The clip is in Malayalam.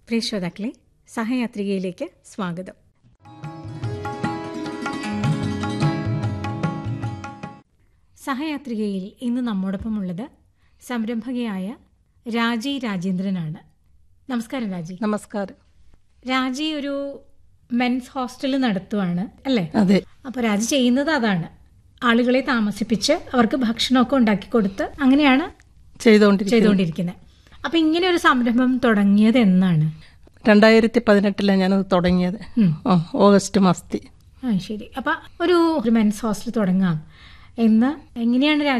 പ്രിയ ശ്രോതാക്കളെ സഹയാത്രികയിലേക്ക് സ്വാഗതം സഹയാത്രികയിൽ ഇന്ന് നമ്മോടൊപ്പമുള്ളത് സംരംഭകയായ രാജി രാജേന്ദ്രനാണ് നമസ്കാരം രാജി നമസ്കാരം രാജി ഒരു മെൻസ് ഹോസ്റ്റൽ നടത്തുവാണ് അല്ലേ അതെ അപ്പോൾ രാജി ചെയ്യുന്നത് അതാണ് ആളുകളെ താമസിപ്പിച്ച് അവർക്ക് ഭക്ഷണമൊക്കെ ഉണ്ടാക്കി കൊടുത്ത് അങ്ങനെയാണ് ചെയ്തുകൊണ്ടിരിക്കുന്നത് ചെയ്തുകൊണ്ടിരിക്കുന്നത് അപ്പൊ ഇങ്ങനെ ഒരു സംരംഭം തുടങ്ങിയത് എന്നാണ് രണ്ടായിരത്തി പതിനെട്ടിലാണ് ഞാനത് തുടങ്ങിയത് ഉം. ആ, ഓഗസ്റ്റ് മാസത്തിൽ ആ ശരി അപ്പൊ ഒരു ഒരു മെൻസ് ഹോസ്റ്റൽ തുടങ്ങാം എന്ന് എങ്ങനെയാണ് രാജി